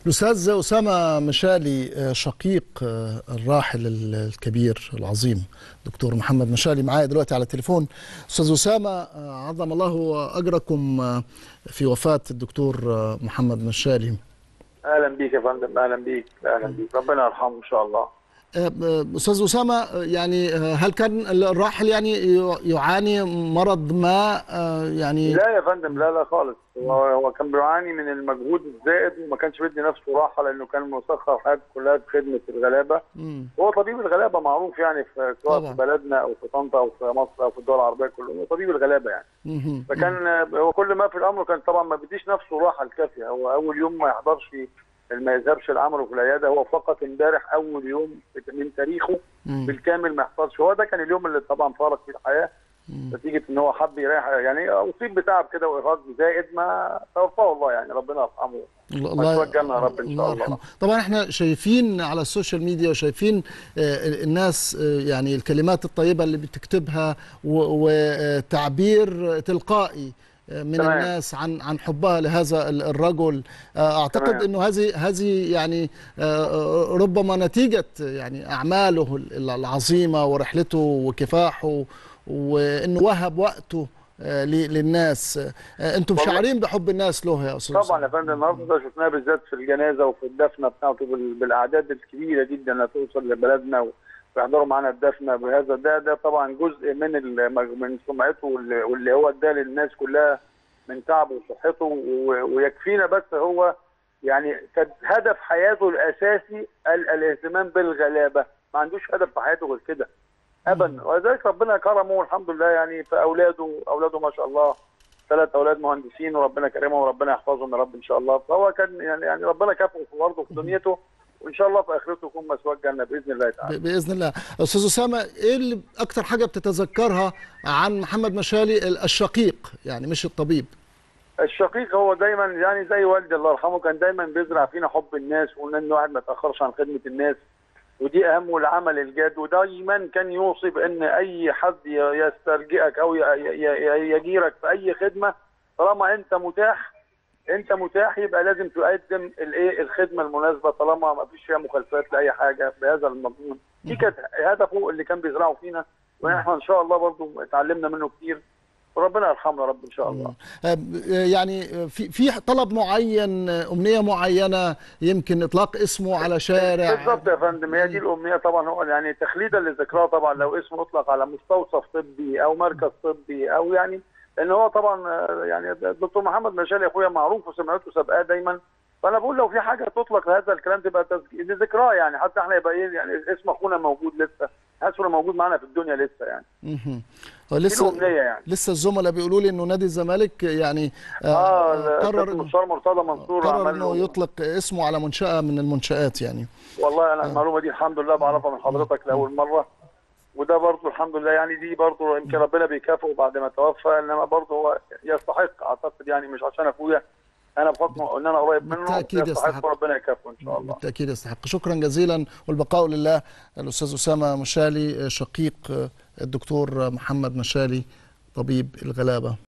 الأستاذ أسامة مشالي شقيق الراحل الكبير العظيم دكتور محمد مشالي معايا دلوقتي على التليفون أستاذ أسامة عظم الله أجركم في وفاة الدكتور محمد مشالي اهلا بيك يا فندم اهلا بيك اهلا بيك ربنا يرحمه ان شاء الله استاذ اسامه يعني هل كان الراحل يعني يعاني مرض ما يعني لا يا فندم لا لا خالص هو هو كان بيعاني من المجهود الزائد وما كانش بيدي نفسه راحه لانه كان مسخر حياته كلها في خدمه الغلابه مم. هو طبيب الغلابه معروف يعني في سواء طبعا. في بلدنا او في طنطا او في مصر او في الدول العربيه كلهم هو طبيب الغلابه يعني مهم. فكان هو كل ما في الامر كان طبعا ما بيديش نفسه راحه الكافيه هو اول يوم ما يحضرش ما يذهبش لعمله في العياده هو فقط امبارح اول يوم من تاريخه مم. بالكامل ما يحصلش هو ده كان اليوم اللي طبعا فارق فيه الحياه مم. نتيجه ان هو حب يريح يعني اصيب بتعب كده وارهاق زائد ما توفاه الله يعني ربنا يرحمه الله ويتوجلنا يا رب إن شاء الله الله. يرحمه. طبعا احنا شايفين على السوشيال ميديا وشايفين آه، الناس آه، يعني الكلمات الطيبة اللي بتكتبها و- وتعبير تلقائي آه، من تمام. الناس عن عن حبها لهذا ال- الرجل آه، اعتقد تمام. انه هذه هذه يعني آه، ربما نتيجة يعني اعماله ال- العظيمة ورحلته وكفاحه وانه وهب وقته آه، ل- للناس آه، انتم والله- شاعرين بحب الناس له يا استاذ طبعا يا فندم النهارده ده شفناه بالذات في الجنازه وفي الدفنه بتاعته بال- بالاعداد الكبيره جدا اللي توصل لبلدنا ويحضروا معانا الدفنه بهذا ده ده طبعا جزء من المج- من سمعته واللي واللي هو اداه للناس كلها من تعبه وصحته و- ويكفينا بس هو يعني كان هدف حياته الاساسي ال- الاهتمام بالغلابه ما عندوش هدف في حياته غير كده ابدا ولذلك ربنا كرمه والحمد لله يعني في اولاده اولاده ما شاء الله ثلاث اولاد مهندسين وربنا كرمهم وربنا يحفظهم يا رب ان شاء الله فهو كان يعني يعني ربنا كافئه في برضه في دنيته وان شاء الله في اخرته يكون مسواه الجنه باذن الله تعالى ب- باذن الله استاذ اسامه ايه اللي اكتر حاجه بتتذكرها عن محمد مشالي ال- الشقيق يعني مش الطبيب الشقيق هو دايما يعني زي والدي الله يرحمه كان دايما بيزرع فينا حب الناس وان الواحد ما يتاخرش عن خدمه الناس ودي اهم العمل الجاد ودايما كان يوصي بان اي حد ي- يستلجئك او ي- ي- ي- يجيرك في اي خدمه طالما انت متاح انت متاح يبقى لازم تقدم الايه الخدمه المناسبه طالما ما فيش فيها مخالفات لاي حاجه بهذا المضمون دي كانت هدفه اللي كان بيزرعه فينا ونحن ان شاء الله برضو اتعلمنا منه كتير وربنا يرحمنا يا رب ان شاء الله آه، يعني في في طلب معين آه، امنيه معينه يمكن اطلاق اسمه على شارع بالظبط يا فندم هي دي الامنيه طبعا هو يعني تخليدا لذكراه طبعا لو اسمه اطلق على مستوصف طبي او مركز طبي او يعني لان هو طبعا آه، يعني الدكتور محمد مشالي اخويا معروف وسمعته سابقاه دايما فانا بقول لو في حاجه تطلق لهذا الكلام تبقى تسج- دي ذكراه يعني حتى احنا يبقى ايه يعني اسم اخونا موجود لسه اسمه موجود معانا في الدنيا لسه يعني مهم. دي لسه الامنيه يعني لسه الزملاء بيقولوا لي انه نادي الزمالك يعني اه قرر قرر المستشار مرتضى منصور قرر عمل انه له- يطلق اسمه على منشاه من المنشات يعني والله انا المعلومه دي الحمد لله بعرفها من حضرتك لاول مره وده برضه الحمد لله يعني دي برضه يمكن ربنا بيكافئه بعد ما توفى انما برضه هو يستحق اعتقد يعني مش عشان اخويا انا بحكم ان انا قريب منه بالتأكيد يستحق. يستحق وربنا يكافئه ان شاء الله بالتأكيد يستحق شكرا جزيلا والبقاء لله الأستاذ أسامة مشالي شقيق الدكتور محمد مشالي طبيب الغلابة